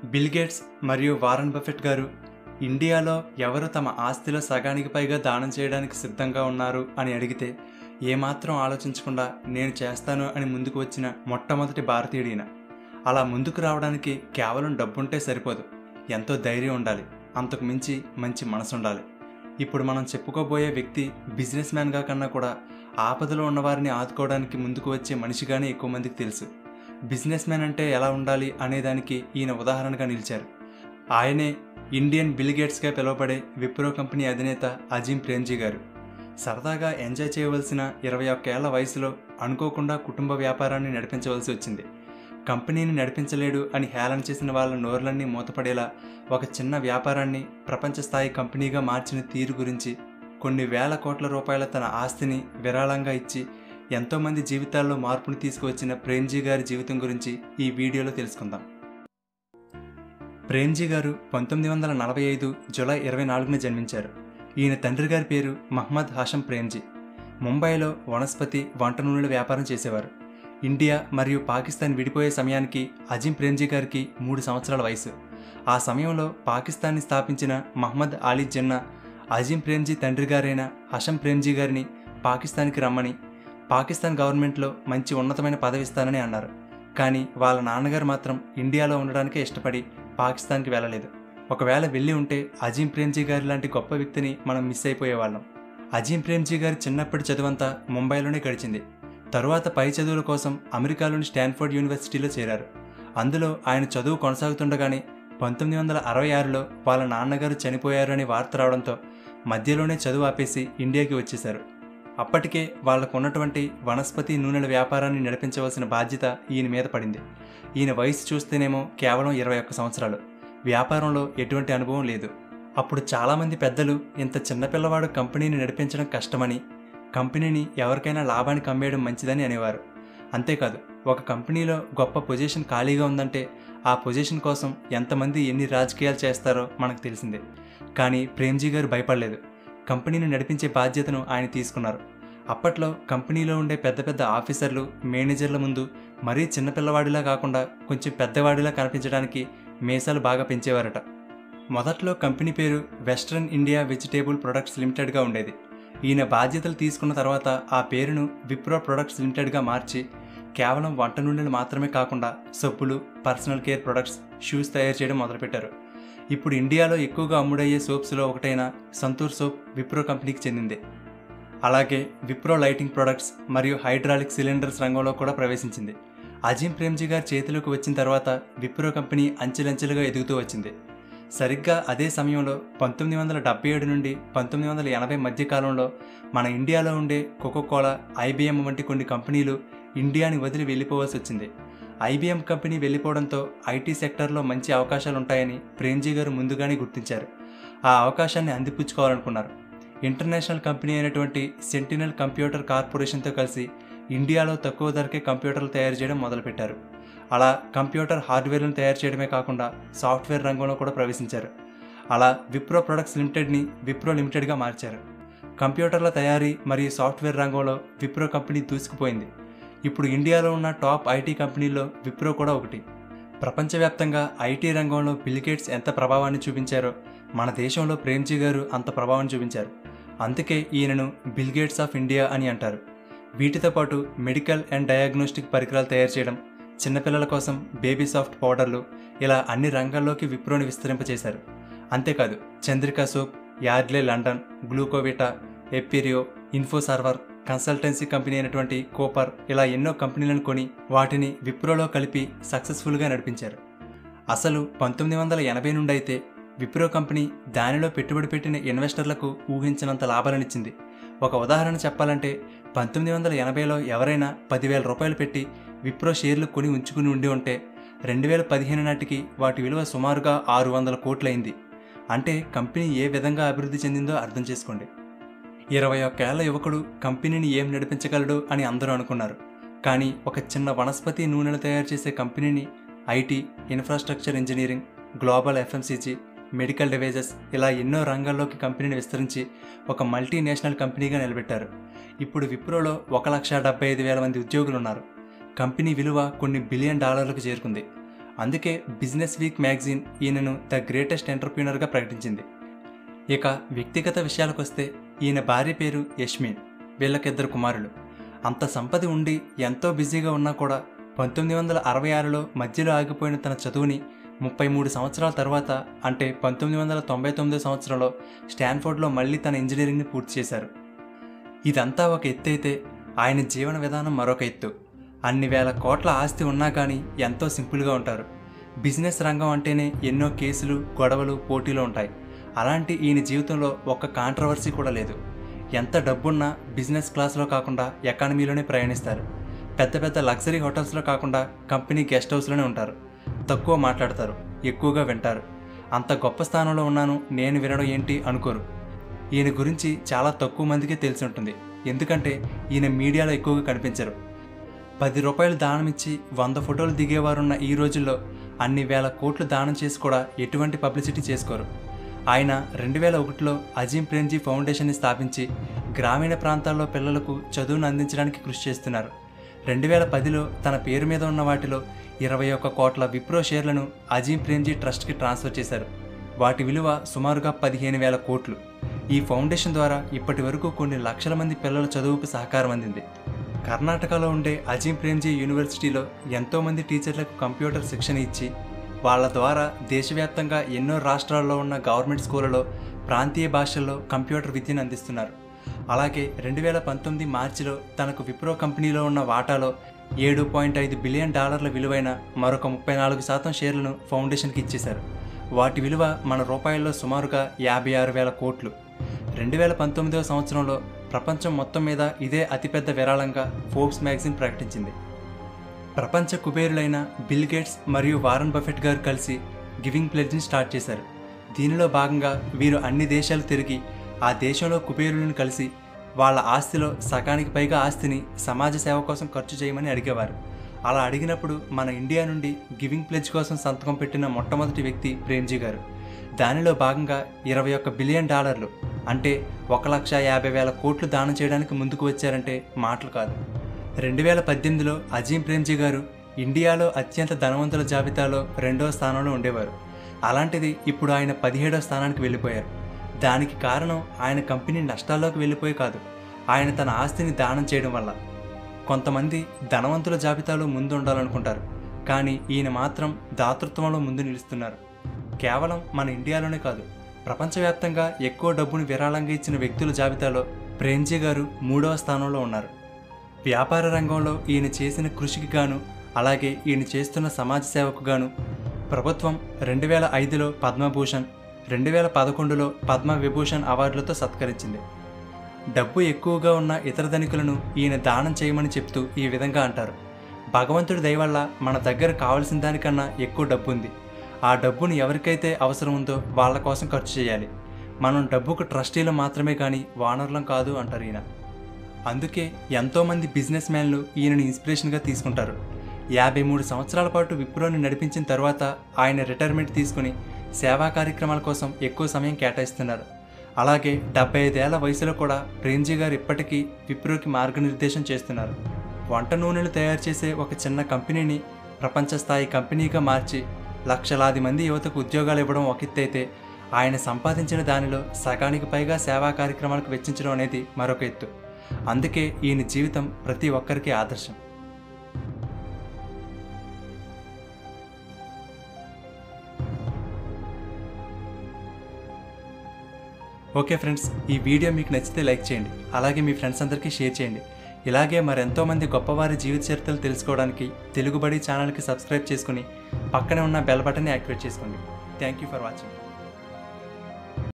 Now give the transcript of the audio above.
bill Gates మరియు Warren Buffett garu ఇండియాలో ఎవరు తమ ఆస్తిలో సగానికి పైగా దానం చేయడానికి సిద్ధంగా ఉన్నారు అని అడిగితే ఏమాత్రం ఆలోచించకుండా నేను చేస్తాను అని ముందుకు వచ్చిన మొట్టమొదటి భారతీయుడిన అలా ముందుకు రావడానికి కేవలం డబ్బుంటే సరిపోదు ఎంతో ధైర్యం ఉండాలి అంతకు మించి మంచి మనసు ఉండాలి ఇప్పుడు మనం చెప్పుకోబోయే వ్యక్తి బిజినెస్ మ్యాన్గా కన్నా కూడా ఆపదలో ఉన్నవారిని ఆదుకోవడానికి ముందుకు వచ్చే మనిషిగానే ఎక్కువ మందికి తెలుసు బిజినెస్ మ్యాన్ అంటే ఎలా ఉండాలి అనేదానికి ఈయన ఉదాహరణగా నిలిచారు ఆయనే ఇండియన్ బిల్ గేట్స్గా పిలువబడే విప్రో కంపెనీ అధినేత అజీం ప్రేమ్జీ గారు సరదాగా ఎంజాయ్ చేయవలసిన ఇరవై ఒక్కేళ్ల వయసులో అనుకోకుండా కుటుంబ వ్యాపారాన్ని నడిపించవలసి వచ్చింది కంపెనీని నడిపించలేడు అని హేళన చేసిన వాళ్ళ నోర్లన్నీ మూతపడేలా ఒక చిన్న వ్యాపారాన్ని ప్రపంచ స్థాయి కంపెనీగా మార్చిన తీరు గురించి కొన్ని వేల కోట్ల రూపాయల తన ఆస్తిని విరాళంగా ఇచ్చి ఎంతోమంది జీవితాల్లో మార్పును తీసుకువచ్చిన ప్రేమ్జీ గారి జీవితం గురించి ఈ వీడియోలో తెలుసుకుందాం ప్రేమ్జీ గారు పంతొమ్మిది వందల నలభై ఐదు జూలై ఇరవై నాలుగున జన్మించారు ఈయన తండ్రి గారి పేరు మహ్మద్ హాషం ప్రేమ్జీ ముంబైలో వనస్పతి వంట నూనెల వ్యాపారం చేసేవారు ఇండియా మరియు పాకిస్తాన్ విడిపోయే సమయానికి అజీం ప్రేమ్జీ గారికి మూడు సంవత్సరాల వయసు ఆ సమయంలో పాకిస్తాన్ని స్థాపించిన మహ్మద్ అలీ జిన్నా అజీం ప్రేమ్జీ తండ్రి గారైన హషం ప్రేమ్జీ గారిని పాకిస్తాన్కి రమ్మని పాకిస్తాన్ గవర్నమెంట్లో మంచి ఉన్నతమైన పదవి ఇస్తానని అన్నారు కానీ వాళ్ళ నాన్నగారు మాత్రం ఇండియాలో ఉండడానికే ఇష్టపడి పాకిస్తాన్కి వెళ్ళలేదు ఒకవేళ వెళ్ళి ఉంటే అజీం ప్రేమ్జీ గారి లాంటి గొప్ప వ్యక్తిని మనం మిస్ అయిపోయేవాళ్ళం అజీం ప్రేమ్జీ గారి చిన్నప్పటి చదువంతా ముంబైలోనే గడిచింది తరువాత పై చదువుల కోసం అమెరికాలోని స్టాన్ఫోర్డ్ యూనివర్సిటీలో చేరారు అందులో ఆయన చదువు కొనసాగుతుండగానే పంతొమ్మిది వందల అరవై ఆరులో వాళ్ళ నాన్నగారు చనిపోయారు అనే వార్త రావడంతో మధ్యలోనే చదువు ఆపేసి ఇండియాకి వచ్చేశారు అప్పటికే వాళ్లకు ఉన్నటువంటి వనస్పతి నూనెల వ్యాపారాన్ని నడిపించవలసిన బాధ్యత ఈయన మీద పడింది ఈయన వయసు చూస్తేనేమో కేవలం ఇరవై ఒక్క సంవత్సరాలు వ్యాపారంలో ఎటువంటి అనుభవం లేదు అప్పుడు చాలామంది పెద్దలు ఇంత చిన్నపిల్లవాడు కంపెనీని నడిపించడం కష్టమని కంపెనీని ఎవరికైనా లాభానికి అమ్మేయడం మంచిదని అనేవారు అంతేకాదు ఒక కంపెనీలో గొప్ప పొజిషన్ ఖాళీగా ఉందంటే ఆ పొజిషన్ కోసం ఎంతమంది ఎన్ని రాజకీయాలు చేస్తారో మనకు తెలిసిందే కానీ ప్రేమ్జీ గారు భయపడలేదు కంపెనీని నడిపించే బాధ్యతను ఆయన తీసుకున్నారు అప్పట్లో కంపెనీలో ఉండే పెద్ద పెద్ద ఆఫీసర్లు మేనేజర్ల ముందు మరీ చిన్నపిల్లవాడిలా కాకుండా కొంచెం పెద్దవాడిలా కనిపించడానికి మీసాలు బాగా పెంచేవారట మొదట్లో కంపెనీ పేరు వెస్ట్రన్ ఇండియా వెజిటేబుల్ ప్రొడక్ట్స్ లిమిటెడ్గా ఉండేది ఈయన బాధ్యతలు తీసుకున్న తర్వాత ఆ పేరును విప్రో ప్రొడక్ట్స్ లిమిటెడ్గా మార్చి కేవలం వంట నూనెలు మాత్రమే కాకుండా సబ్బులు పర్సనల్ కేర్ ప్రొడక్ట్స్ షూస్ తయారు చేయడం మొదలుపెట్టారు ఇప్పుడు ఇండియాలో ఎక్కువగా అమ్ముడయ్యే సోప్స్లో ఒకటైన సంతూర్ సోప్ విప్రో కంపెనీకి చెందింది అలాగే విప్రో లైటింగ్ ప్రొడక్ట్స్ మరియు హైడ్రాలిక్ సిలిండర్స్ రంగంలో కూడా ప్రవేశించింది అజీం ప్రేమ్జీ గారి చేతిలోకి వచ్చిన తర్వాత విప్రో కంపెనీ అంచెలంచెలుగా ఎదుగుతూ వచ్చింది సరిగ్గా అదే సమయంలో పంతొమ్మిది వందల డెబ్బై ఏడు నుండి పంతొమ్మిది వందల ఎనభై మధ్య కాలంలో మన ఇండియాలో ఉండే కోకోకోలా ఐబిఎం వంటి కొన్ని కంపెనీలు ఇండియాని వదిలి వెళ్ళిపోవాల్సి వచ్చింది ఐబిఎం కంపెనీ వెళ్ళిపోవడంతో ఐటీ సెక్టర్లో మంచి అవకాశాలు ఉంటాయని ప్రేమ్జీ గారు ముందుగానే గుర్తించారు ఆ అవకాశాన్ని అందిపుచ్చుకోవాలనుకున్నారు ఇంటర్నేషనల్ కంపెనీ అయినటువంటి సెంటినల్ కంప్యూటర్ కార్పొరేషన్తో కలిసి ఇండియాలో తక్కువ ధరకే కంప్యూటర్లు తయారు చేయడం మొదలుపెట్టారు అలా కంప్యూటర్ హార్డ్వేర్లను తయారు చేయడమే కాకుండా సాఫ్ట్వేర్ రంగంలో కూడా ప్రవేశించారు అలా విప్రో ప్రొడక్ట్స్ లిమిటెడ్ని విప్రో లిమిటెడ్గా మార్చారు కంప్యూటర్ల తయారీ మరియు సాఫ్ట్వేర్ రంగంలో విప్రో కంపెనీ దూసుకుపోయింది ఇప్పుడు ఇండియాలో ఉన్న టాప్ ఐటీ కంపెనీల్లో విప్రో కూడా ఒకటి ప్రపంచవ్యాప్తంగా ఐటీ రంగంలో బిల్గేట్స్ ఎంత ప్రభావాన్ని చూపించారో మన దేశంలో ప్రేమ్జీ గారు అంత ప్రభావం చూపించారు అందుకే ఈయనను బిల్గేట్స్ ఆఫ్ ఇండియా అని అంటారు వీటితో పాటు మెడికల్ అండ్ డయాగ్నోస్టిక్ పరికరాలు తయారు చేయడం చిన్నపిల్లల కోసం బేబీ సాఫ్ట్ పౌడర్లు ఇలా అన్ని రంగాల్లోకి విప్రోని విస్తరింపచేశారు అంతేకాదు Chandrika soap Yardley London Glucovita ఎపిరియో ఇన్ఫో సర్వర్ కన్సల్టెన్సీ కంపెనీ అయినటువంటి కోపర్ ఇలా ఎన్నో కంపెనీలను కొని వాటిని విప్రోలో కలిపి సక్సెస్ఫుల్గా నడిపించారు అసలు పంతొమ్మిది వందల ఎనభై నుండి అయితే విప్రో కంపెనీ దానిలో పెట్టుబడి పెట్టిన ఇన్వెస్టర్లకు ఊహించినంత లాభాలనిచ్చింది ఒక ఉదాహరణ చెప్పాలంటే పంతొమ్మిది వందల ఎనభైలో ఎవరైనా పదివేల రూపాయలు పెట్టి విప్రో షేర్లు కొని ఉంచుకుని ఉండి ఉంటే రెండు వేల పదిహేను నాటికి వాటి విలువ సుమారుగా ఆరు వందల కోట్లయింది అంటే కంపెనీ ఏ విధంగా అభివృద్ధి చెందిందో అర్థం చేసుకోండి ఇరవై ఒక్కేళ్ల యువకుడు కంపెనీని ఏం నడిపించగలడు అని అందరూ అనుకున్నారు కానీ ఒక చిన్న వనస్పతి నూనెలు తయారు చేసే కంపెనీని IT infrastructure engineering global FMCG medical devices ఇలా ఎన్నో రంగాల్లోకి కంపెనీని విస్తరించి ఒక మల్టీనేషనల్ కంపెనీగా నిలబెట్టారు ఇప్పుడు విప్రోలో ఒక లక్ష డెబ్బై ఐదు వేల మంది ఉద్యోగులు ఉన్నారు కంపెనీ విలువ కొన్ని బిలియన్ డాలర్లకు చేరుకుంది అందుకే బిజినెస్ వీక్ మ్యాగజైన్ ఈయనను ద గ్రేటెస్ట్ ఎంటర్ప్రీనర్గా ప్రకటించింది ఇక వ్యక్తిగత విషయాలకు వస్తే ఈయన భార్య పేరు యష్మిన్ వీళ్ళకిద్దరు కుమారులు అంత సంపద ఉండి ఎంతో బిజీగా ఉన్నా కూడా పంతొమ్మిది వందల అరవై ఆరులో మధ్యలో ఆగిపోయిన తన చదువుని ముప్పై మూడు సంవత్సరాల తర్వాత అంటే పంతొమ్మిది వందల తొంభై తొమ్మిదో సంవత్సరంలో స్టాన్ఫోర్డ్లో మళ్ళీ తన ఇంజనీరింగ్ని పూర్తి చేశారు ఇదంతా ఒక ఎత్తు అయితే ఆయన జీవన విధానం మరొక ఎత్తు అన్ని వేల కోట్ల ఆస్తి ఉన్నా కానీ ఎంతో సింపుల్గా ఉంటారు బిజినెస్ రంగం అంటేనే ఎన్నో కేసులు గొడవలు పోటీలు ఉంటాయి అలాంటి ఈయన జీవితంలో ఒక్క కాంట్రవర్సీ కూడా లేదు ఎంత డబ్బున్నా బిజినెస్ క్లాస్లో కాకుండా ఎకానమీలోనే ప్రయాణిస్తారు పెద్ద పెద్ద లగ్జరీ హోటల్స్లో కాకుండా కంపెనీ గెస్ట్ హౌస్లోనే ఉంటారు తక్కువ మాట్లాడతారు ఎక్కువగా వింటారు అంత గొప్ప స్థానంలో ఉన్నాను నేను వినడం ఏంటి అనుకోరు ఈయన గురించి చాలా తక్కువ మందికే తెలిసి ఉంటుంది ఎందుకంటే ఈయన మీడియాలో ఎక్కువగా కనిపించరు పది రూపాయలు దానం ఇచ్చి వంద ఫోటోలు దిగేవారున్న ఈ రోజుల్లో అన్ని వేల కోట్లు దానం చేసి కూడా ఎటువంటి పబ్లిసిటీ చేసుకోరు ఆయన రెండు వేల ఒకటిలో అజీం ప్రేమ్జీ ఫౌండేషన్ని స్థాపించి గ్రామీణ ప్రాంతాల్లో పిల్లలకు చదువును అందించడానికి కృషి చేస్తున్నారు రెండు వేల పదిలో తన పేరు మీద ఉన్న వాటిలో ఇరవై ఒక్క కోట్ల విప్రో షేర్లను అజీం ప్రేమ్జీ ట్రస్ట్కి ట్రాన్స్ఫర్ చేశారు వాటి విలువ సుమారుగా పదిహేను వేల కోట్లు ఈ ఫౌండేషన్ ద్వారా ఇప్పటి వరకు కొన్ని లక్షల మంది పిల్లల చదువుకు సహకారం అందింది కర్ణాటకలో ఉండే అజీం ప్రేమ్జీ యూనివర్సిటీలో ఎంతోమంది టీచర్లకు కంప్యూటర్ శిక్షణ ఇచ్చి వాళ్ళ ద్వారా దేశవ్యాప్తంగా ఎన్నో రాష్ట్రాల్లో ఉన్న గవర్నమెంట్ స్కూళ్ళలో ప్రాంతీయ భాషల్లో కంప్యూటర్ విద్యను అందిస్తున్నారు అలాగే రెండు వేల పంతొమ్మిది మార్చిలో తనకు విప్రో కంపెనీలో ఉన్న వాటాలో ఏడు పాయింట్ ఐదు బిలియన్ డాలర్ల విలువైన మరొక ముప్పై నాలుగు శాతం షేర్లను ఫౌండేషన్కి ఇచ్చేశారు వాటి విలువ మన రూపాయల్లో సుమారుగా యాభై ఆరు వేల కోట్లు రెండు వేల పంతొమ్మిదవ సంవత్సరంలో ప్రపంచం మొత్తం మీద ఇదే అతిపెద్ద విరాళంగా ఫోర్బ్స్ మ్యాగజైన్ ప్రకటించింది ప్రపంచ కుబేరులైన బిల్ గేట్స్ మరియు వారన్ బఫెట్ గారు కలిసి గివింగ్ ప్లెడ్జ్ని స్టార్ట్ చేశారు దీనిలో భాగంగా వీరు అన్ని దేశాలు తిరిగి ఆ దేశంలో కుబేరులను కలిసి వాళ్ళ ఆస్తిలో సగానికి పైగా ఆస్తిని సమాజ సేవ కోసం ఖర్చు చేయమని అడిగేవారు అలా అడిగినప్పుడు మన ఇండియా నుండి గివింగ్ ప్లెడ్జ్ కోసం సంతకం పెట్టిన మొట్టమొదటి వ్యక్తి ప్రేమ్జీ గారు దానిలో భాగంగా ఇరవై ఒక్క బిలియన్ డాలర్లు అంటే ఒక లక్ష యాభై వేల కోట్లు దానం చేయడానికి ముందుకు వచ్చారంటే మాటలు కాదు రెండు వేల పద్దెనిమిదిలో అజీం ప్రేమ్జీ గారు ఇండియాలో అత్యంత ధనవంతుల జాబితాలో రెండో స్థానంలో ఉండేవారు అలాంటిది ఇప్పుడు ఆయన పదిహేడో స్థానానికి వెళ్ళిపోయారు దానికి కారణం ఆయన కంపెనీ నష్టాల్లోకి వెళ్ళిపోయి కాదు ఆయన తన ఆస్తిని దానం చేయడం వల్ల కొంతమంది ధనవంతుల జాబితాలో ముందు ఉండాలనుకుంటారు కానీ ఈయన మాత్రం దాతృత్వంలో ముందు నిలుస్తున్నారు కేవలం మన ఇండియాలోనే కాదు ప్రపంచవ్యాప్తంగా ఎక్కువ డబ్బును విరాళంగా ఇచ్చిన వ్యక్తుల జాబితాలో ప్రేమ్జీ గారు మూడవ స్థానంలో ఉన్నారు వ్యాపార రంగంలో ఈయన చేసిన కృషికి గాను అలాగే ఈయన చేస్తున్న సమాజ సేవకు గాను ప్రభుత్వం రెండు వేల ఐదులో పద్మభూషణ్ రెండు వేల పదకొండులో పద్మ విభూషణ్ అవార్డులతో సత్కరించింది డబ్బు ఎక్కువగా ఉన్న ఇతర ధనికులను ఈయన దానం చేయమని చెప్తూ ఈ విధంగా అంటారు భగవంతుడి దయ వల్ల మన దగ్గర కావలసిన దానికన్నా ఎక్కువ డబ్బు ఉంది ఆ డబ్బును ఎవరికైతే అవసరం ఉందో వాళ్ళ కోసం ఖర్చు చేయాలి మనం డబ్బుకు ట్రస్టీలు మాత్రమే కానీ వానరులం కాదు అంటారు ఈయన అందుకే ఎంతోమంది బిజినెస్ మ్యాన్లు ఈయనని ఇన్స్పిరేషన్గా తీసుకుంటారు యాభై మూడు సంవత్సరాల పాటు విప్రోని నడిపించిన తర్వాత ఆయన రిటైర్మెంట్ తీసుకుని సేవా కార్యక్రమాల కోసం ఎక్కువ సమయం కేటాయిస్తున్నారు అలాగే డెబ్బై ఐదేళ్ల వయసులో కూడా ప్రేమ్జీ గారు ఇప్పటికీ విప్రోకి మార్గనిర్దేశం చేస్తున్నారు వంట నూనెలు తయారు చేసే ఒక చిన్న కంపెనీని ప్రపంచ స్థాయి కంపెనీగా మార్చి లక్షలాది మంది యువతకు ఉద్యోగాలు ఇవ్వడం ఒక ఎత్తు అయితే ఆయన సంపాదించిన దానిలో సగానికి పైగా సేవా కార్యక్రమాలకు వెచ్చించడం అనేది మరొక ఎత్తు అందుకే ఈయన జీవితం ప్రతి ఒక్కరికి ఆదర్శం ఓకే ఫ్రెండ్స్ ఈ వీడియో మీకు నచ్చితే లైక్ చేయండి అలాగే మీ ఫ్రెండ్స్ అందరికీ షేర్ చేయండి ఇలాగే మరెంతోమంది గొప్పవారి జీవిత చరిత్రలు తెలుసుకోవడానికి తెలుగుబడి ఛానల్కి సబ్స్క్రైబ్ చేసుకుని పక్కనే ఉన్న బెల్ బటన్ని యాక్టివేట్ చేసుకోండి థ్యాంక్ యూ ఫర్ వాచింగ్